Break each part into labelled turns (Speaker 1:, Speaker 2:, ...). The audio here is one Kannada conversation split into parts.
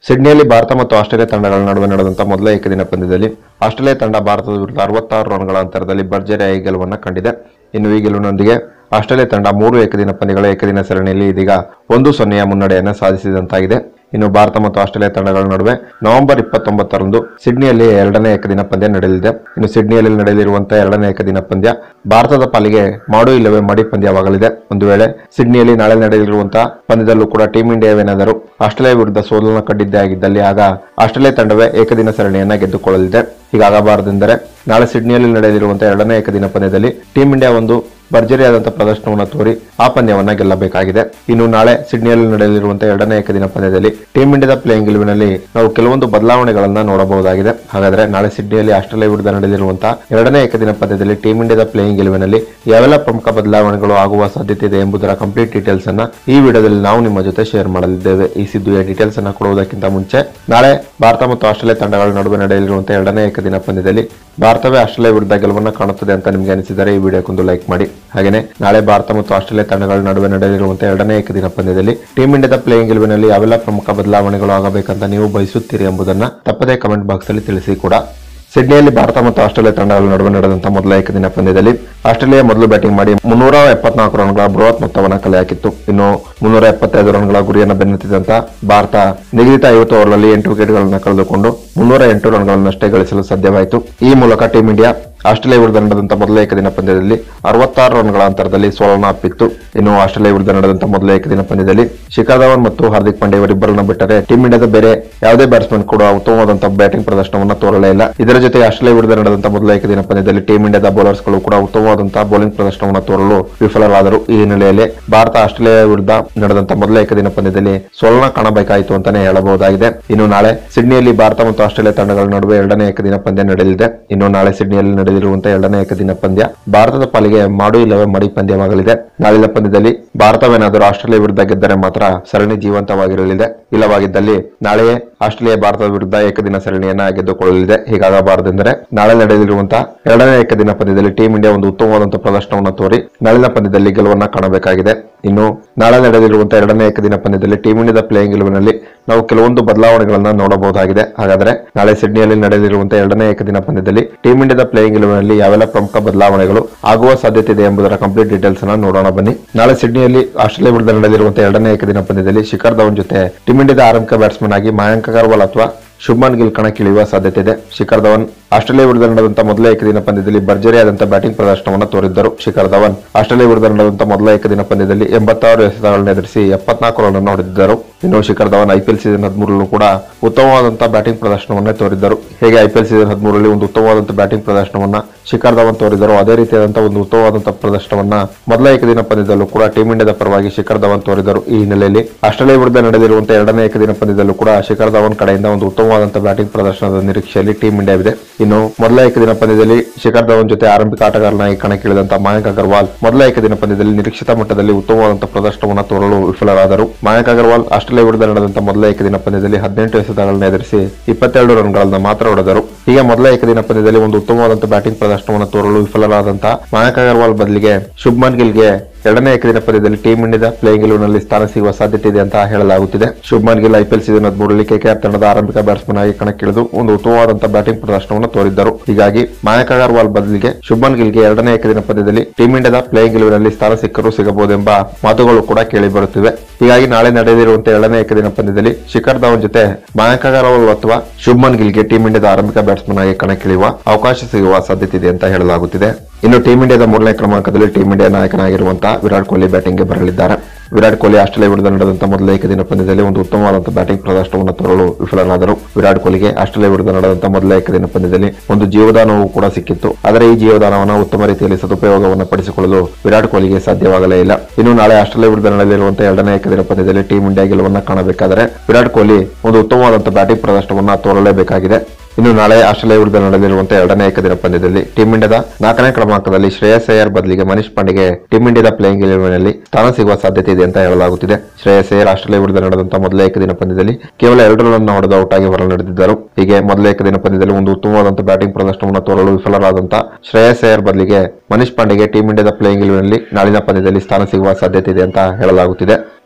Speaker 1: ಸಿಡ್ನಿಯಲ್ಲಿ ಭಾರತ ಮತ್ತು ಆಸ್ಟ್ರೇಲಿಯಾ ತಂಡಗಳ ನಡುವೆ ನಡೆದಂತಹ ಮೊದಲ ಏಕದಿನ ಪಂದ್ಯದಲ್ಲಿ ಆಸ್ಟ್ರೇಲಿಯಾ ತಂಡ ಭಾರತದ ವಿರುದ್ಧ ಅರವತ್ತಾರು ರನ್ಗಳ ಅಂತರದಲ್ಲಿ ಭರ್ಜರಿಯಾಗಿ ಗೆಲುವನ್ನು ಕಂಡಿದೆ ಇನ್ನು ಈ ಗೆಲುವಿನೊಂದಿಗೆ ಆಸ್ಟ್ರೇಲಿಯಾ ತಂಡ ಮೂರು ಏಕದಿನ ಪಂದ್ಯಗಳ ಏಕದಿನ ಸರಣಿಯಲ್ಲಿ ಇದೀಗ ಒಂದು ಸೊನ್ನೆಯ ಮುನ್ನಡೆಯನ್ನು ಸಾಧಿಸಿದಂತಾಗಿದೆ ಇನ್ನು ಭಾರತ ಮತ್ತು ಆಸ್ಟ್ರೇಲಿಯಾ ತಂಡಗಳ ನಡುವೆ ನವೆಂಬರ್ ಇಪ್ಪತ್ತೊಂಬತ್ತರಂದು ಸಿಡ್ನಿಯಲ್ಲಿ ಎರಡನೇ ಏಕದಿನ ಪಂದ್ಯ ನಡೆಯಲಿದೆ ಇನ್ನು ಸಿಡ್ನಿಯಲ್ಲಿ ನಡೆಯಲಿರುವಂತಹ ಎರಡನೇ ಏಕದಿನ ಪಂದ್ಯ ಭಾರತದ ಪಾಲಿಗೆ ಮಾಡು ಇಲ್ಲವೇ ಮಡಿ ಪಂದ್ಯವಾಗಲಿದೆ ಒಂದು ವೇಳೆ ಸಿಡ್ನಿಯಲ್ಲಿ ನಾಳೆ ನಡೆಯಲಿರುವಂತಹ ಪಂದ್ಯದಲ್ಲೂ ಕೂಡ ಟೀಂ ಇಂಡಿಯಾವೇನಾದರೂ ಆಸ್ಟ್ರೇಲಿಯಾ ವಿರುದ್ಧ ಸೋಲನ್ನು ಕಂಡಿದ್ದೇ ಆಗಿದ್ದಲ್ಲಿ ಆಗ ಆಸ್ಟ್ರೇಲಿಯಾ ತಂಡವೇ ಏಕದಿನ ಸರಣಿಯನ್ನ ಗೆದ್ದುಕೊಳ್ಳಲಿದೆ ಹೀಗಾಗಬಾರದೆಂದರೆ ನಾಳೆ ಸಿಡ್ನಿಯಲ್ಲಿ ನಡೆಯಲಿರುವಂತಹ ಎರಡನೇ ಏಕದಿನ ಪಂದ್ಯದಲ್ಲಿ ಟೀಂ ಇಂಡಿಯಾ ಒಂದು ಭರ್ಜರಿಯಾದಂತಹ ಪ್ರದರ್ಶನವನ್ನು ತೋರಿ ಆ ಪಂದ್ಯವನ್ನ ಗೆಲ್ಲಬೇಕಾಗಿದೆ ಇನ್ನು ನಾಳೆ ಸಿಡ್ನಿಯಲ್ಲಿ ನಡೆಯಲಿರುವಂತಹ ಎರಡನೇ ಏಕದಿನ ಪಂದ್ಯದಲ್ಲಿ ಟೀಂ ಇಂಡಿಯಾದ ಪ್ಲೇಯಿಂಗ್ ಗೆಲುವಿನಲ್ಲಿ ನಾವು ಕೆಲವೊಂದು ಬದಲಾವಣೆಗಳನ್ನ ನೋಡಬಹುದಾಗಿದೆ ಹಾಗಾದ್ರೆ ನಾಳೆ ಸಿಡ್ನಿಯಲ್ಲಿ ಆಸ್ಟ್ರೇಲಿಯಾ ವಿರುದ್ಧ ನಡೆಯಲಿರುವಂತಹ ಎರಡನೇ ಏಕದಿನ ಪಂದ್ಯದಲ್ಲಿ ಟೀಂ ಇಂಡಿಯಾದ ಪ್ಲೇಯಿಂಗ್ ಗೆಲುವಿನಲ್ಲಿ ಯಾವೆಲ್ಲ ಪ್ರಮುಖ ಬದಲಾವಣೆಗಳು ಆಗುವ ಸಾಧ್ಯತೆ ಇದೆ ಎಂಬುದರ ಕಂಪ್ಲೀಟ್ ಡೀಟೇಲ್ಸ್ ಅನ್ನ ಈ ವಿಡಿಯೋದಲ್ಲಿ ನಾವು ನಿಮ್ಮ ಜೊತೆ ಶೇರ್ ಮಾಡಲಿದ್ದೇವೆ ಈ ಸಿದ್ದುಯ ಡೀಟೇಲ್ಸ್ ಅನ್ನ ಕೊಡುವುದಕ್ಕಿಂತ ಮುಂಚೆ ನಾಳೆ ಭಾರತ ಮತ್ತು ಆಸ್ಟ್ರೇಲಿಯಾ ತಂಡಗಳ ನಡುವೆ ನಡೆಯಲಿರುವಂತಹ ಎರಡನೇ ಏಕದಿನ ಪಂದ್ಯದಲ್ಲಿ ಭಾರತವೇ ಆಸ್ಟ್ರೇಲಿಯಾ ವಿರುದ್ಧ ಗೆಲುವನ್ನು ಕಾಣುತ್ತದೆ ಅಂತ ನಿಮಗೆ ಅನಿಸಿದರೆ ಈ ವಿಡಿಯೋಕ್ಕೊಂದು ಲೈಕ್ ಮಾಡಿ ಹಾಗೆಯೇ ನಾಳೆ ಭಾರತ ಮತ್ತು ಆಸ್ಟ್ರೇಲಿಯಾ ತಂಡಗಳ ನಡುವೆ ನಡೆಯಲಿರುವಂತಹ ಎರಡನೇ ಏಕದಿನ ಪಂದ್ಯದಲ್ಲಿ ಟೀಂ ಇಂಡಿಯಾದ ಪ್ಲೇಯಿಂಗ್ ಗೆಲುವಿನಲ್ಲಿ ಯಾವೆಲ್ಲ ಪ್ರಮುಖ ಬದಲಾವಣೆಗಳು ಆಗಬೇಕಂತ ನೀವು ಬಯಸುತ್ತೀರಿ ಎಂಬುದನ್ನ ತಪ್ಪದೇ ಕಮೆಂಟ್ ಬಾಕ್ಸ್ ಅಲ್ಲಿ ತಿಳಿಸಿ ಕೂಡ ಸಿಡ್ನಿಯಲ್ಲಿ ಭಾರತ ಮತ್ತು ಆಸ್ಟ್ರೇಲಿಯಾ ತಂಡಗಳ ನಡುವೆ ನಡೆದಂತಹ ಮೊದಲ ಏಕದಿನ ಪಂದ್ಯದಲ್ಲಿ ಆಸ್ಟ್ರೇಲಿಯಾ ಮೊದಲು ಬ್ಯಾಟಿಂಗ್ ಮಾಡಿ ಮುನ್ನೂರ ಎಪ್ಪತ್ನಾಲ್ಕು ರನ್ಗಳ ಬೃಹತ್ ಮೊತ್ತವನ್ನು ಕಲೆ ಹಾಕಿತ್ತು ಇನ್ನು ಮುನ್ನೂರ ಎಪ್ಪತ್ತೈದು ರನ್ಗಳ ಗುರಿಯನ್ನು ಬೆನ್ನತ್ತಿದಂತ ಭಾರತ ನಿಗದಿತ ಐವತ್ತು ಓವರ್ನಲ್ಲಿ ಎಂಟು ವಿಕೆಟ್ಗಳನ್ನು ಕಳೆದುಕೊಂಡು ಮುನ್ನೂರ ಎಂಟು ರನ್ಗಳನ್ನಷ್ಟೇ ಗಳಿಸಲು ಸಾಧ್ಯವಾಯಿತು ಈ ಮೂಲಕ ಟೀಂ ಇಂಡಿಯಾ ಆಸ್ಟ್ರೇಲಿಯಾ ವಿರುದ್ಧ ನಡೆದಂತಹ ಮೊದಲ ಏಕದಿನ ಪಂದ್ಯದಲ್ಲಿ ಅರವತ್ತಾರು ರನ್ಗಳ ಅಂತರದಲ್ಲಿ ಸೋಲನ್ನು ಅಪ್ಪಿತ್ತು ಇನ್ನು ಆಸ್ಟ್ರೇಲಿಯಾ ವಿರುದ್ಧ ನಡೆದಂತಹ ಮೊದಲ ಏಕದಿನ ಪಂದ್ಯದಲ್ಲಿ ಶಿಖರ್ ಧವನ್ ಮತ್ತು ಹಾರ್ದಿಕ್ ಪಾಂಡ್ಯ ಇವರಿಬ್ಬರನ್ನ ಬಿಟ್ಟರೆ ಟೀಂ ಇಂಡಿಯಾದ ಬೇರೆ ಯಾವುದೇ ಬ್ಯಾಟ್ಸ್ಮನ್ ಕೂಡ ಉತ್ತಮವಾದಂತಹ ಬ್ಯಾಟಿಂಗ್ ಪ್ರದರ್ಶನವನ್ನು ತೋರಲೇ ಇಲ್ಲ ಇದರ ಜೊತೆ ಆಸ್ಟ್ರೇಲಿಯಾ ವಿರುದ್ಧ ನಡೆದಂತಹ ಮೊದಲ ಏಕದಿನ ಪಂದ್ಯದಲ್ಲಿ ಟೀಂ ಇಂಡಿಯಾದ ಬೌಲರ್ಸ್ ಗಳು ಕೂಡ ಉತ್ತಮವಾದಂತಹ ಬೌಲಿಂಗ್ ಪ್ರದರ್ಶನವನ್ನು ತೋರಲು ವಿಫಲರಾದರು ಈ ಹಿನ್ನೆಲೆಯಲ್ಲಿ ಭಾರತ ಆಸ್ಟ್ರೇಲಿಯಾ ವಿರುದ್ಧ ನಡೆದಂತಹ ಮೊದಲ ಏಕದಿನ ಪಂದ್ಯದಲ್ಲಿ ಸೋಲನ ಕಾಣಬೇಕಾಯಿತು ಅಂತಾನೆ ಹೇಳಬಹುದಾಗಿದೆ ಇನ್ನು ನಾಳೆ ಸಿಡ್ನಿಯಲ್ಲಿ ಭಾರತ ಮತ್ತು ಆಸ್ಟ್ರೇಲಿಯಾ ತಂಡಗಳ ನಡುವೆ ಎರಡನೇ ಏಕದಿನ ಪಂದ್ಯ ನಡೆಯಲಿದೆ ಇನ್ನು ನಾಳೆ ಸಿಡ್ನಿಯಲ್ಲಿ ನಡೆಯಲಿರುವಂತಹ ಎರಡನೇ ಏಕದಿನ ಪಂದ್ಯ ಭಾರತದ ಪಾಲಿಗೆ ಮಾಡು ಇಲ್ಲವೇ ಮಡಿ ಪಂದ್ಯವಾಗಲಿದೆ ನಾಳಿನ ಪಂದ್ಯದಲ್ಲಿ ಭಾರತವೇನಾದರೂ ಆಸ್ಟ್ರೇಲಿಯಾ ವಿರುದ್ಧ ಗೆದ್ದರೆ ಮಾತ್ರ ಸರಣಿ ಜೀವಂತವಾಗಿರಲಿದೆ ಇಲ್ಲವಾಗಿದ್ದಲ್ಲಿ ನಾಳೆಯೇ ಆಸ್ಟ್ರೇಲಿಯಾ ಭಾರತದ ವಿರುದ್ಧ ಏಕದಿನ ಸರಣಿಯನ್ನ ಗೆದ್ದುಕೊಳ್ಳಲಿದೆ ಹೀಗಾಗಬಾರದೆಂದರೆ ನಾಳೆ ನಡೆಯಲಿರುವಂತಹ ಎರಡನೇ ಏಕದಿನ ಪಂದ್ಯದಲ್ಲಿ ಟೀಂ ಇಂಡಿಯಾ ಒಂದು ಉತ್ತಮವಾದಂತಹ ಪ್ರದರ್ಶನವನ್ನು ತೋರಿ ನಾಳಿನ ಪಂದ್ಯದಲ್ಲಿ ಗೆಲುವನ್ನ ಕಾಣಬೇಕಾಗಿದೆ ಇನ್ನು ನಾಳೆ ನಡೆಯಲಿರುವಂತಹ ಎರಡನೇ ಏಕದಿನ ಪಂದ್ಯದಲ್ಲಿ ಟೀಂ ಇಂಡಿಯಾದ ಪ್ಲೇಯಿಂಗ್ ಗೆಲುವಿನಲ್ಲಿ ನಾವು ಕೆಲವೊಂದು ಬದಲಾವಣೆಗಳನ್ನ ನೋಡಬಹುದಾಗಿದೆ ಹಾಗಾದ್ರೆ ನಾಳೆ ಸಿಡ್ನಿಯಲ್ಲಿ ನಡೆಯಲಿರುವಂತಹ ಎರಡನೇ ಏಕದಿನ ಪಂದ್ಯದಲ್ಲಿ ಟೀಂ ಇಂಡಿಯಾದ ಪ್ಲೇಯಿಂಗ್ ಗೆಲುವಿನಲ್ಲಿ ಯಾವೆಲ್ಲ ಪ್ರಮುಖ ಬದಲಾವಣೆಗಳು ಆಗುವ ಸಾಧ್ಯತೆ ಇದೆ ಎಂಬುದರ ಕಂಪ್ಲೀಟ್ ಡೀಟೇಲ್ಸ್ ಅನ್ನ ನೋಡೋಣ ಬನ್ನಿ ನಾಳೆ ಸಿಡ್ನಿಯಲ್ಲಿ ಆಸ್ಟ್ರೇಲಿಯಾ ವಿರುದ್ಧ ನಡೆಯಲಿರುವಂತಹ ಎರಡನೇ ಏಕದಿನ ಪಂದ್ಯದಲ್ಲಿ ಶಿಖರ್ ಧವನ್ ಜೊತೆ ಟೀಂ ಇಂಡಿಯಾದ ಆರಂಭಿಕ ಬ್ಯಾಟ್ಸ್ಮನ್ ಆಗಿ ಮಯಾಂಕ್ ಅಗರ್ವಾಲ್ ಅಥವಾ ಶುಭ್ಮನ್ ಗಿಲ್ ಕಣಕ್ಕಿಳಿಯುವ ಸಾಧ್ಯತೆ ಇದೆ ಶಿಖರ್ ಧವನ್ ಆಸ್ಟ್ರೇಲಿಯಾ ವಿರುದ್ಧ ನಡೆದಂತಹ ಮೊದಲ ಏಕದಿನ ಪಂದ್ಯದಲ್ಲಿ ಭರ್ಜರಿಯಾದಂತಹ ಬ್ಯಾಟಿಂಗ್ ಪ್ರದರ್ಶನವನ್ನು ತೋರಿದ್ದರು ಶಿಖರ್ ಧವನ್ ಆಸ್ಟ್ರೇಲಿಯಾ ವಿರುದ್ಧ ನಡೆದಂತಹ ಮೊದಲ ಏಕದಿನ ಪಂದ್ಯದಲ್ಲಿ ಎಂಬತ್ತಾರು ಎಸೆತಗಳನ್ನು ಎದುರಿಸಿ ಎಪ್ಪತ್ನಾಲ್ಕು ರನ್ ಅನ್ನು ಹೊಡೆದಿದ್ದರು ಇನ್ನು ಶಿಖರ್ ಧವನ್ ಐಪಿಎಲ್ ಸೀಸನ್ ಹದಿಮೂರಲ್ಲೂ ಕೂಡ ಉತ್ತಮವಾದಂತಹ ಬ್ಯಾಟಿಂಗ್ ಪ್ರದರ್ಶನವನ್ನೇ ತೋರಿದ್ದರು ಹೇಗೆ ಐಪಿಎಲ್ ಸೀಸನ್ ಹದಿಮೂರರಲ್ಲಿ ಒಂದು ಉತ್ತಮವಾದಂತಹ ಬ್ಯಾಟಿಂಗ್ ಪ್ರದರ್ಶನವನ್ನ ಶಿಖರ್ ಧವನ್ ತೋರಿದರು ಅದೇ ರೀತಿಯಾದಂತಹ ಒಂದು ಉತ್ತಮವಾದಂತಹ ಪ್ರದರ್ಶನವನ್ನ ಮೊದಲ ಏಕದಿನ ಪಂದ್ಯದಲ್ಲೂ ಕೂಡ ಟೀಂ ಇಂಡಿಯಾದ ಪರವಾಗಿ ಶಿಖರ್ ಧವನ್ ತೋರಿದರು ಈ ಹಿನ್ನೆಲೆಯಲ್ಲಿ ಆಸ್ಟ್ರೇಲಿಯಾ ವಿರುದ್ಧ ನಡೆದಿರುವಂತಹ ಎರಡನೇ ಏಕದಿನ ಪಂದ್ಯದಲ್ಲೂ ಕೂಡ ಶಿಖರ್ ಧವನ್ ಕಡೆಯಿಂದ ಒಂದು ಉತ್ತಮವಾದಂತಹ ಬ್ಯಾಟಿಂಗ್ ಪ್ರದರ್ಶನದ ನಿರೀಕ್ಷೆಯಲ್ಲಿ ಟೀಂ ಇಂಡಿಯಾವಿದೆ ಇನ್ನು ಮೊದಲ ಏಕದಿನ ಪಂದ್ಯದಲ್ಲಿ ಶಿಖರ್ ಧವನ್ ಜೊತೆ ಆರಂಭಿಕ ಆಟಗಾರನಾಗಿ ಕಣಕ್ಕಿಳಿದಂತಹ ಮಯಾಂಕ್ ಅಗರ್ವಾಲ್ ಮೊದಲ ಏಕದಿನ ಪಂದ್ಯದಲ್ಲಿ ನಿರೀಕ್ಷಿತ ಮಟ್ಟದಲ್ಲಿ ಉತ್ತಮವಾದಂತಹ ಪ್ರದರ್ಶನವನ್ನು ತೋರಲು ವಿಫಲರಾದರು ಮಯಾಂಕ್ ಅಗರ್ವಾಲ್ ಆಸ್ಟ್ರೇಲಿಯಾ ವಿರುದ್ಧ ನಡೆದಂತಹ ಮೊದಲ ಏಕದಿನ ಪಂದ್ಯದಲ್ಲಿ ಹದಿನೆಂಟು ಎಸೆತಗಳನ್ನು ಎದುರಿಸಿ ಇಪ್ಪತ್ತೆರಡು ರನ್ಗಳನ್ನು ಮಾತ್ರ ಹೊಡೆದರು ಹೀಗೆ ಮೊದಲ ಏಕದಿನ ಪಂದ್ಯದಲ್ಲಿ ಒಂದು ಉತ್ತಮವಾದಂತಹ ಬ್ಯಾಟಿಂಗ್ ಪ್ರದರ್ಶನವನ್ನು ತೋರಲು ವಿಫಲರಾದಂತಹ ಮಯಾಂಕ್ ಅಗರ್ವಾಲ್ ಬದಲಿಗೆ ಶುಭ್ಮನ್ ಗಿಲ್ಗೆ ಎರಡನೇ ಏಕದಿನ ಪಂದ್ಯದಲ್ಲಿ ಟೀಂ ಇಂಡಿಯಾದ ಪ್ಲೇಯಿಂಗ್ ಗೆಲುವಿನಲ್ಲಿ ಸ್ಥಾನ ಸಿಗುವ ಸಾಧ್ಯತೆ ಇದೆ ಅಂತ ಹೇಳಲಾಗುತ್ತಿದೆ ಶುಭ್ಮನ್ ಗಿಲ್ ಐಪಿಎಲ್ ಸೀಸನ್ ಹದಿಮೂರರಲ್ಲಿ ಕೆಕೆಆರ್ ತಂಡದ ಆರಂಭಿಕ ಬ್ಯಾಟ್ಸ್ಮನ್ ಆಗಿ ಕಣಕ್ಕಿಳಿದು ಒಂದು ಉತ್ತಮವಾದಂತಹ ಬ್ಯಾಟಿಂಗ್ ಪ್ರದರ್ಶನವನ್ನು ತೋರಿದ್ದರು ಹೀಗಾಗಿ ಮಾಯಕ್ ಅಗರ್ವಾಲ್ ಬದಲಿಗೆ ಶುಭ್ಮನ್ ಗಿಲ್ಗೆ ಎರಡನೇ ಏಕದಿನ ಪಂದ್ಯದಲ್ಲಿ ಟೀಂ ಇಂಡಿಯಾದ ಪ್ಲೇಯಿಂಗ್ ಗೆಲುವಿನಲ್ಲಿ ಸ್ಥಾನ ಸಿಕ್ಕರೂ ಸಿಗಬಹುದೆಂಬ ಮಾತುಗಳು ಕೂಡ ಕೇಳಿ ಬರುತ್ತಿವೆ ಹೀಗಾಗಿ ನಾಳೆ ನಡೆಯಲಿರುವಂತಹ ಎರಡನೇ ಏಕದಿನ ಪಂದ್ಯದಲ್ಲಿ ಶಿಖರ್ ಧವನ್ ಜೊತೆ ಮಾಯಕ್ ಅಗರ್ವಾಲ್ ಅಥವಾ ಶುಭ್ಮನ್ ಗಿಲ್ಗೆ ಟೀಂ ಇಂಡಿಯಾದ ಆರಂಭಿಕ ಬ್ಯಾಟ್ಸ್ಮನ್ ಆಗಿ ಕಣಕ್ಕಿಳಿಯುವ ಅವಕಾಶ ಸಿಗುವ ಸಾಧ್ಯತೆ ಇದೆ ಅಂತ ಹೇಳಲಾಗುತ್ತಿದೆ ಇನ್ನು ಟೀಂ ಇಂಡಿಯಾದ ಮೂರನೇ ಕ್ರಮಾಂಕದಲ್ಲಿ ಟೀಂ ಇಂಡಿಯಾ ನಾಯಕನಾಗಿರುವಂತಹ ವಿರಾಟ್ ಕೊಹ್ಲಿ ಬ್ಯಾಟಿಂಗ್ಗೆ ಬರಲಿದ್ದಾರೆ ವಿರಾಟ್ ಕೊಹ್ಲಿ ಆಸ್ಟ್ರೇಲಿಯಾ ವಿರುದ್ಧ ನಡೆದಂತಹ ಮೊದಲ ಏಕದಿನ ಪಂದ್ಯದಲ್ಲಿ ಒಂದು ಉತ್ತಮವಾದಂತಹ ಬ್ಯಾಟಿಂಗ್ ಪ್ರದರ್ಶನವನ್ನು ತೋರಲು ವಿಫಲರಾದರು ವಿರಾಟ್ ಕೊಹ್ಲಿಗೆ ಆಸ್ಟ್ರೇಲಿಯಾ ವಿರುದ್ಧ ನಡೆದಂತಹ ಮೊದಲ ಏಕದಿನ ಪಂದ್ಯದಲ್ಲಿ ಒಂದು ಜೀವದಾನವೂ ಕೂಡ ಸಿಕ್ಕಿತ್ತು ಆದರೆ ಈ ಜೀವದಾನವನ್ನು ಉತ್ತಮ ರೀತಿಯಲ್ಲಿ ಸದುಪಯೋಗವನ್ನು ಪಡಿಸಿಕೊಳ್ಳಲು ವಿರಾಟ್ ಕೊಹ್ಲಿಗೆ ಸಾಧ್ಯವಾಗಲೇ ಇಲ್ಲ ಇನ್ನು ನಾಳೆ ಆಸ್ಟ್ರೇಲಿಯಾ ವಿರುದ್ಧ ನಡೆಯಲಿರುವಂತಹ ಎರಡನೇ ಏಕದಿನ ಪಂದ್ಯದಲ್ಲಿ ಟೀಂ ಇಂಡಿಯಾ ಗೆಲುವನ್ನು ಕಾಣಬೇಕಾದರೆ ವಿರಾಟ್ ಕೊಹ್ಲಿ ಒಂದು ಉತ್ತಮವಾದಂತಹ ಬ್ಯಾಟಿಂಗ್ ಪ್ರದರ್ಶನವನ್ನು ತೋರಲೇಬೇಕಾಗಿದೆ ಇನ್ನು ನಾಳೆ ಆಸ್ಟ್ರೇಲಿಯಾ ವಿರುದ್ಧ ನಡೆಯಲಿರುವಂತಹ ಎರಡನೇ ಏಕದಿನ ಪಂದ್ಯದಲ್ಲಿ ಟೀಂ ಇಂಡಿಯಾದ ನಾಲ್ಕನೇ ಕ್ರಮಾಂಕದಲ್ಲಿ ಶ್ರೇಯಸ್ ಅಯ್ಯರ್ ಬದಲಿಗೆ ಮನೀಶ್ ಪಾಂಡೆಗೆ ಟೀಂ ಇಂಡಿಯಾದ ಪ್ಲೇಯಿಂಗ್ ಎಲೆವೆನ್ನಲ್ಲಿ ಸ್ಥಾನ ಸಿಗುವ ಸಾಧ್ಯತೆ ಇದೆ ಅಂತ ಹೇಳಲಾಗುತ್ತಿದೆ ಶ್ರೇಯಸ್ ಅಯ್ಯರ್ ಆಸ್ಟ್ರೇಲಿಯಾ ವಿರುದ್ಧ ನಡೆದಂತಹ ಮೊದಲ ಏಕದಿನ ಪಂದ್ಯದಲ್ಲಿ ಕೇವಲ ಎರಡು ರನ್ ಹೊಡೆದು ಔಟ್ ಆಗಿ ಹೊರ ನಡೆದಿದ್ದರು ಹೀಗೆ ಮೊದಲ ಏಕದಿನ ಪಂದ್ಯದಲ್ಲಿ ಒಂದು ಉತ್ತಮವಾದಂತಹ ಬ್ಯಾಟಿಂಗ್ ಪ್ರದರ್ಶನವನ್ನು ತೋರಲು ವಿಫಲರಾದಂತಹ ಶ್ರೇಯಸ್ ಅಯ್ಯರ್ ಬದಲಿಗೆ ಮನೀಶ್ ಪಾಂಡೆಗೆ ಟೀಂ ಇಂಡಿಯಾದ ಪ್ಲೇಯಿಂಗ್ ಎಲೆವೆನ್ನಲ್ಲಿ ನಾಳಿನ ಪಂದ್ಯದಲ್ಲಿ ಸ್ಥಾನ ಸಿಗುವ ಸಾಧ್ಯತೆ ಇದೆ ಅಂತ ಹೇಳಲಾಗುತ್ತಿದೆ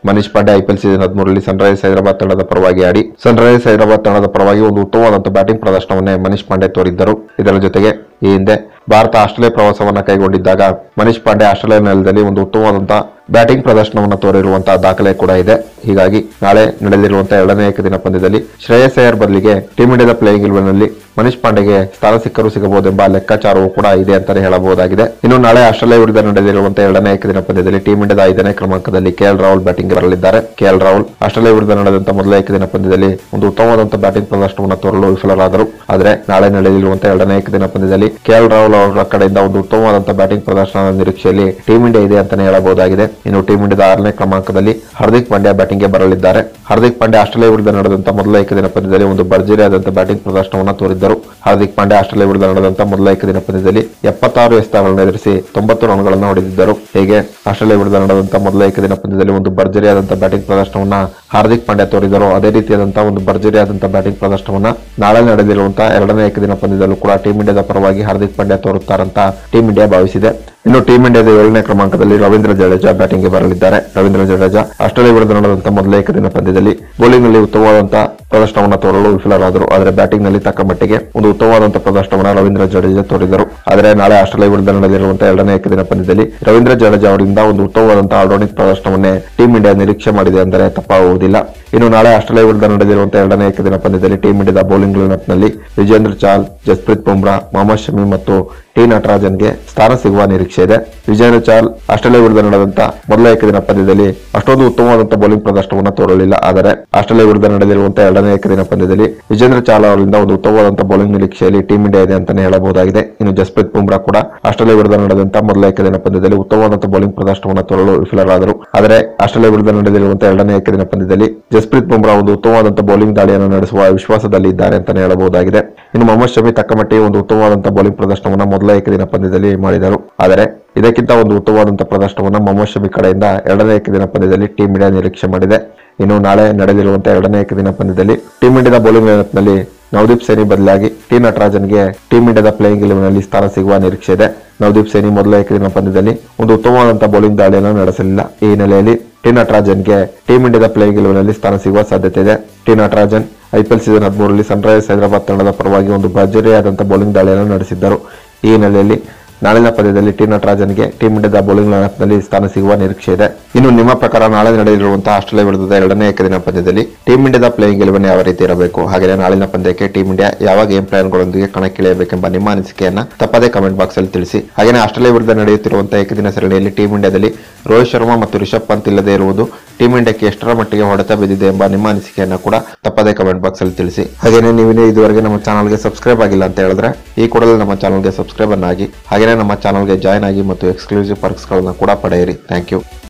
Speaker 1: ಮನೀಶ್ ಪಾಂಡೆ ಐಪಿಎಲ್ ಸೀಸನ್ ಹದಿಮೂರರಲ್ಲಿ ಸನ್ರೈಸರ್ಸ್ ಹೈದರಾಬಾದ್ ತಂಡದ ಪರವಾಗಿ ಆಡಿ ಸನ್ರೈಸರ್ಸ್ ಹೈದರಾಬಾದ್ ತಂಡದ ಪರವಾಗಿ ಒಂದು ಉತ್ತಮವಾದಂತಹ ಬ್ಯಾಟಿಂಗ್ ಪ್ರದರ್ಶನವನ್ನೇ ಮನೀಶ್ ಪಾಂಡೆ ತೋರಿದ್ದರು ಇದರ ಜೊತೆಗೆ ಈ ಹಿಂದೆ ಭಾರತ ಆಸ್ಟ್ರೇಲಿಯಾ ಪ್ರವಾಸವನ್ನ ಕೈಗೊಂಡಿದ್ದಾಗ ಮನೀಶ್ ಪಾಂಡೆ ಆಸ್ಟ್ರೇಲಿಯಾ ನೆಲದಲ್ಲಿ ಒಂದು ಉತ್ತಮವಾದಂತಹ ಬ್ಯಾಟಿಂಗ್ ಪ್ರದರ್ಶನವನ್ನು ತೋರಿರುವಂತಹ ದಾಖಲೆ ಕೂಡ ಇದೆ ಹೀಗಾಗಿ ನಾಳೆ ನಡೆದಿರುವಂತಹ ಎರಡನೇ ಏಕದಿನ ಪಂದ್ಯದಲ್ಲಿ ಶ್ರೇಯಸ್ ಅಯ್ಯರ್ ಬದಲಿಗೆ ಟೀಮ್ ಇಂಡಿಯಾದ ಪ್ಲೇಯಿಂಗ್ ಇಲೆವೆನ್ನಲ್ಲಿ ಮನೀಶ್ ಪಾಂಡೆಗೆ ಸ್ಥಾನ ಸಿಕ್ಕರೂ ಸಿಗಬಹುದೆಂಬ ಲೆಕ್ಕಾಚಾರವೂ ಕೂಡ ಇದೆ ಅಂತಾನೆ ಹೇಳಬಹುದಾಗಿದೆ ಇನ್ನು ನಾಳೆ ಆಸ್ಟ್ರೇಲಿಯಾ ವಿರುದ್ಧ ನಡೆದಿರುವಂತಹ ಎರಡನೇ ಏಕದಿನ ಪಂದ್ಯದಲ್ಲಿ ಟೀಮ್ ಇಂಡಿಯಾದ ಐದನೇ ಕ್ರಮಾಂಕದಲ್ಲಿ ಕೆಎಲ್ ರಾಹುಲ್ ಬ್ಯಾಟಿಂಗ್ ಬರಲಿದ್ದಾರೆ ಕೆಎಲ್ ರಾಹುಲ್ ಆಸ್ಟ್ರೇಲಿಯಾ ವಿರುದ್ಧ ನಡೆದಂತಹ ಮೊದಲ ಏಕದಿನ ಪಂದ್ಯದಲ್ಲಿ ಒಂದು ಉತ್ತಮವಾದಂತಹ ಬ್ಯಾಟಿಂಗ್ ಪ್ರದರ್ಶನವನ್ನು ತೋರಲು ವಿಫಲರಾದರು ಆದರೆ ನಾಳೆ ನಡೆಯಲಿರುವಂತಹ ಎರಡನೇ ಏಕದಿನ ಪಂದ್ಯದಲ್ಲಿ ಕೆಎಲ್ ರಾಹುಲ್ ಅವರ ಕಡೆಯಿಂದ ಒಂದು ಉತ್ತಮವಾದಂತಹ ಬ್ಯಾಟಿಂಗ್ ಪ್ರದರ್ಶನದ ನಿರೀಕ್ಷೆಯಲ್ಲಿ ಟೀಮ್ ಇಂಡಿಯಾ ಇದೆ ಅಂತಾನೆ ಹೇಳಬಹುದಾಗಿದೆ ಇನ್ನು ಟೀಮ್ ಇಂಡಿಯಾದ ಆರನೇ ಕ್ರಮಾಂಕದಲ್ಲಿ ಹಾರ್ದಿಕ್ ಪಾಂಡ್ಯ ಬ್ಯಾಟಿಂಗ್ಗೆ ಬರಲಿದ್ದಾರೆ ಹಾರ್ದಿಕ್ ಪಾಂಡ್ಯ ಆಸ್ಟ್ರೇಲಿಯಾ ವಿರುದ್ಧ ನಡೆದಂತಹ ಮೊದಲ ಏಕದಿನ ಪಂದ್ಯದಲ್ಲಿ ಒಂದು ಭರ್ಜರಿಯಾದಂತಹ ಬ್ಯಾಟಿಂಗ್ ಪ್ರದರ್ಶನವನ್ನು ತೋರಿದ್ದರು ಹಾರ್ದಿಕ್ ಪಾಂಡ್ಯ ಆಸ್ಟ್ರೇಲಿಯಾ ವಿರುದ್ಧ ನಡೆದಂತಹ ಮೊದಲ ಏಕದಿನ ಪಂದ್ಯದಲ್ಲಿ ಎಪ್ಪತ್ತಾರು ಎಸೆತಗಳನ್ನು ಎದುರಿಸಿ ತೊಂಬತ್ತು ರನ್ಗಳನ್ನು ಹೊಡೆದಿದ್ದರು ಹೀಗೆ ಆಸ್ಟ್ರೇಲಿಯಾ ವಿರುದ್ಧ ನಡೆದಂತಹ ಮೊದಲ ಏಕದಿನ ಪಂದ್ಯದಲ್ಲಿ ಒಂದು ಭರ್ಜರಿಯಾದಂತಹ ಬ್ಯಾಟಿಂಗ್ ಪ್ರದರ್ಶನವನ್ನ ಹಾರ್ದಿಕ್ ಪಾಂಡ್ಯ ತೋರಿದರು ಅದೇ ರೀತಿಯಾದಂತಹ ಒಂದು ಭರ್ಜರಿಯಾದಂತಹ ಬ್ಯಾಟಿಂಗ್ ಪ್ರದರ್ಶನವನ್ನ ನಾಳೆ ನಡೆದಿರುವಂತಹ ಎರಡನೇ ಏಕದಿನ ಪಂದ್ಯದಲ್ಲೂ ಕೂಡ ಟೀಮ್ ಇಂಡಿಯಾದ ಪರವಾಗಿ ಹಾರ್ದಿಕ್ ಪಾಂಡ್ಯ ತೋರುತ್ತಾರಂತ ಟೀಮ್ ಇಂಡಿಯಾ ಭಾವಿಸಿದೆ ಇನ್ನು ಟೀಮ್ ಇಂಡಿಯಾದ ಏಳನೇ ಕ್ರಮಾಂಕದಲ್ಲಿ ರವೀಂದ್ರ ಜಡೇಜಾ ಬ್ಯಾಟಿಂಗ್ಗೆ ಬರಲಿದ್ದಾರೆ ರವೀಂದ್ರ ಜಡೇಜಾ ಆಸ್ಟ್ರೇಲಿಯಾ ವಿರುದ್ಧ ನಡೆದಂತಹ ಮೊದಲ ಏಕದಿನ ಪಂದ್ಯದಲ್ಲಿ ಬೌಲಿಂಗ್ ನಲ್ಲಿ ಉತ್ತಮವಾದಂತಹ ಪ್ರದರ್ಶನವನ್ನು ತೋರಲು ವಿಫಲರಾದರು ಆದರೆ ಬ್ಯಾಟಿಂಗ್ ನಲ್ಲಿ ತಕ್ಕ ಮಟ್ಟಿಗೆ ಒಂದು ಉತ್ತಮವಾದಂತಹ ಪ್ರದರ್ಶನವನ್ನು ರವೀಂದ್ರ ಜಡೇಜಾ ತೋರಿದರು ಆದರೆ ನಾಳೆ ಆಸ್ಟ್ರೇಲಿಯಾ ವಿರುದ್ಧ ನಡೆದಿರುವಂತಹ ಎರಡನೇ ಏಕದಿನ ಪಂದ್ಯದಲ್ಲಿ ರವೀಂದ್ರ ಜಡೇಜಾ ಅವರಿಂದ ಒಂದು ಉತ್ತಮವಾದಂತಹ ಆಲ್ರೌಂಡಿಂಗ್ ಪ್ರದರ್ಶನವನ್ನೇ ಟೀಮ್ ಇಂಡಿಯಾ ನಿರೀಕ್ಷೆ ಮಾಡಿದೆ ಅಂದರೆ ತಪ್ಪಾಗುವುದಿಲ್ಲ ಇನ್ನು ನಾಳೆ ಆಸ್ಟ್ರೇಲಿಯಾ ವಿರುದ್ಧ ನಡೆದಿರುವಂತಹ ಎರಡನೇ ಏಕದಿನ ಪಂದ್ಯದಲ್ಲಿ ಟೀಮ್ ಇಂಡಿಯಾದ ಬೌಲಿಂಗ್ ನಲ್ಲಿ ವಿಜೇಂದ್ರ ಚಾಲ್ ಜಸ್ಪ್ರೀತ್ ಬುಮ್ರಾ ಮೊಹಮ್ಮದ್ ಶಮಿ ಮತ್ತು ಟಿ ನಟರಾಜನ್ಗೆ ಸ್ಥಾನ ಸಿಗುವ ನಿರೀಕ್ಷೆ ಇದೆ ವಿಜೇಂದ್ರ ಚಾಲ್ ಆಸ್ಟ್ರೇಲಿಯಾ ವಿರುದ್ಧ ನಡೆದಂತ ಮೊದಲ ಏಕದಿನ ಪಂದ್ಯದಲ್ಲಿ ಅಷ್ಟೊಂದು ಉತ್ತಮವಾದಂತಹ ಬೌಲಿಂಗ್ ಪ್ರದರ್ಶನವನ್ನು ತೋರಲಿಲ್ಲ ಆದರೆ ಆಸ್ಟ್ರೇಲಿಯಾ ವಿರುದ್ಧ ನಡೆದಿರುವಂತಹ ಎರಡನೇ ಏಕದಿನ ಪಂದ್ಯದಲ್ಲಿ ವಿಜೇಂದ್ರ ಚಾಲ್ ಅವರಿಂದ ಒಂದು ಉತ್ತಮವಾದಂತಹ ಬೌಲಿಂಗ್ ನಿರೀಕ್ಷೆಯಲ್ಲಿ ಟೀಮ್ ಇಂಡಿಯಾ ಇದೆ ಅಂತಾನೆ ಹೇಳಬಹುದಾಗಿದೆ ಇನ್ನು ಜಸ್ಪ್ರೀತ್ ಬುಮ್ರಾ ಕೂಡ ಆಸ್ಟ್ರೇಲಿಯಾ ವಿರುದ್ಧ ನಡೆದಂತಹ ಮೊದಲ ಏಕದಿನ ಪಂದ್ಯದಲ್ಲಿ ಉತ್ತಮವಾದಂತಹ ಬೌಲಿಂಗ್ ಪ್ರದರ್ಶನವನ್ನು ತೋರಲು ವಿಫಲರಾದರು ಆದರೆ ಆಸ್ಟ್ರೇಲಿಯಾ ವಿರುದ್ಧ ನಡೆದಿರುವಂತಹ ಎರಡನೇ ಏಕದಿನ ಪಂದ್ಯದಲ್ಲಿ ಜಸ್ಪ್ರೀತ್ ಬುಮ್ರಾ ಒಂದು ಉತ್ತಮವಾದಂತಹ ಬೌಲಿಂಗ್ ದಾಳಿಯನ್ನು ನಡೆಸುವ ವಿಶ್ವಾಸದಲ್ಲಿ ಇದ್ದಾರೆ ಅಂತಾನೆ ಹೇಳಬಹುದಾಗಿದೆ ಇನ್ನು ಮೊಹಮ್ಮದ್ ಶಮಿ ತಕ್ಕ ಮಟ್ಟಿಗೆ ಒಂದು ಉತ್ತಮವಾದಂತಹ ಬೌಲಿಂಗ್ ಪ್ರದರ್ಶನವನ್ನು ಮೊದಲ ಏಕದಿನ ಪಂದ್ಯದಲ್ಲಿ ಮಾಡಿದರು ಆದರೆ ಇದಕ್ಕಿಂತ ಒಂದು ಉತ್ತಮವಾದಂತಹ ಪ್ರದರ್ಶನವನ್ನು ಮೊಹಮ್ಮದ್ ಶಮಿ ಕಡೆಯಿಂದ ಎರಡನೇ ಏಕದಿನ ಪಂದ್ಯದಲ್ಲಿ ಟೀಮ್ ಇಂಡಿಯಾ ನಿರೀಕ್ಷೆ ಮಾಡಿದೆ ಇನ್ನು ನಾಳೆ ನಡೆದಿರುವಂತಹ ಎರಡನೇ ಏಕದಿನ ಪಂದ್ಯದಲ್ಲಿ ಟೀಮ್ ಇಂಡಿಯಾದ ಬೌಲಿಂಗ್ ನಲ್ಲಿ ನವದೀಪ್ ಸೇನಿ ಬದಲಾಗಿ ಟಿ ನಟರಾಜನ್ಗೆ ಟೀಮ್ ಇಂಡಿಯಾದ ಪ್ಲೇಯಿಂಗ್ ನಲ್ಲಿ ಸ್ಥಾನ ಸಿಗುವ ನಿರೀಕ್ಷೆ ಇದೆ ನವದೀಪ್ ಸೇನಿ ಮೊದಲ ಏಕದಿನ ಪಂದ್ಯದಲ್ಲಿ ಒಂದು ಉತ್ತಮವಾದಂತಹ ಬೌಲಿಂಗ್ ದಾಳಿಯನ್ನು ನಡೆಸಲಿಲ್ಲ ಈ ಹಿನ್ನೆಲೆಯಲ್ಲಿ ಟಿ ನಟರಾಜನ್ಗೆ ಟೀಮ್ ಇಂಡಿಯಾದ ಪ್ಲೇಯಿಂಗ್ ನಲ್ಲಿ ಸ್ಥಾನ ಸಿಗುವ ಸಾಧ್ಯತೆ ಇದೆ ಟಿ ನಟರಾಜನ್ ಐಪಿಎಲ್ ಸೀಸನ್ ಹದಿಮೂರರಲ್ಲಿ ಸನ್ರೈಸರ್ಸ್ ಹೈದರಾಬಾದ್ ತಂಡದ ಪರವಾಗಿ ಒಂದು ಭರ್ಜರಿಯಾದಂತಹ ಬೌಲಿಂಗ್ ದಾಳಿಯನ್ನು ನಡೆಸಿದ್ದರು ಈ ಹಿನ್ನೆಲೆಯಲ್ಲಿ ನಾಳಿನ ಪಂದ್ಯದಲ್ಲಿ ಟಿ ನಟರಾಜನ್ಗೆ ಟೀಮ್ ಇಂಡಿಯಾದ ಬೌಲಿಂಗ್ ನಲ್ಲಿ ಸ್ಥಾನ ಸಿಗುವ ನಿರೀಕ್ಷೆ ಇದೆ ಇನ್ನು ನಿಮ್ಮ ಪ್ರಕಾರ ನಾಳೆ ನಡೆಯಲಿರುವಂತಹ ಆಸ್ಟ್ರೇಲಿಯಾ ವಿರುದ್ಧದ ಎರಡನೇ ಏಕದಿನ ಪಂದ್ಯದಲ್ಲಿ ಟೀಮ್ ಇಂಡಿಯಾದ ಪ್ಲೇಯಿಂಗ್ ಎಲೆವನ್ ಯಾವ ರೀತಿ ಇರಬೇಕು ಹಾಗೆ ನಾಳಿನ ಪಂದ್ಯಕ್ಕೆ ಟೀಮ್ ಇಂಡಿಯಾ ಯಾವ ಗೇಮ್ ಪ್ಲಾನ್ಗಳೊಂದಿಗೆ ಕಣಕ್ಕಿಳಿಯಬೇಕೆಂಬ ನಿಮ್ಮ ಅನಿಸಿಕೆಯನ್ನ ತಪ್ಪದೇ ಕಮೆಂಟ್ ಬಾಕ್ಸ್ ಅಲ್ಲಿ ತಿಳಿಸಿ ಹಾಗೆ ಆಸ್ಟ್ರೇಲಿಯಾ ವಿರುದ್ಧ ನಡೆಯುತ್ತಿರುವಂತಹ ಏಕದಿನ ಸರಣಿಯಲ್ಲಿ ಟೀಮ್ ಇಂಡಿಯಾದಲ್ಲಿ ರೋಹಿತ್ ಶರ್ಮಾ ಮತ್ತು ರಿಷಬ್ ಪಂತ್ ಇಲ್ಲದೆ ಇರುವುದು ಟೀಮ್ ಇಂಡಿಯಾಕ್ಕೆ ಎಷ್ಟರ ಮಟ್ಟಿಗೆ ಹೊಡೆತ ಬಿದ್ದಿದೆ ಎಂಬ ನಿಮ್ಮ ಅನಿಸಿಕೆಯನ್ನ ಕೂಡ ತಪ್ಪದೇ ಕಮೆಂಟ್ ಬಾಕ್ಸ್ ಅಲ್ಲಿ ತಿಳಿಸಿ ಹಾಗೆಯೇ ನೀವಿನೇ ಇದುವರೆಗೆ ನಮ್ಮ ಚಾನಲ್ಗೆ ಸಬ್ಸ್ಕ್ರೈಬ್ ಆಗಿಲ್ಲ ಅಂತ ಹೇಳಿದ್ರೆ ಈ ಕೂಡಲೇ ನಮ್ಮ ಚಾನಲ್ಗೆ ಸಬ್ಸ್ಕ್ರೈಬ್ ಆಗಿ ಹಾಗೆಯೇ ನಮ್ಮ ಚಾನಲ್ಗೆ ಜಾಯ್ನ್ ಆಗಿ ಮತ್ತು ಎಕ್ಸ್ಕ್ಲೂಸಿವ್ ಪರ್ಕ್ಸ್ಗಳನ್ನು ಕೂಡ ಪಡೆಯಿರಿ ಥ್ಯಾಂಕ್ ಯು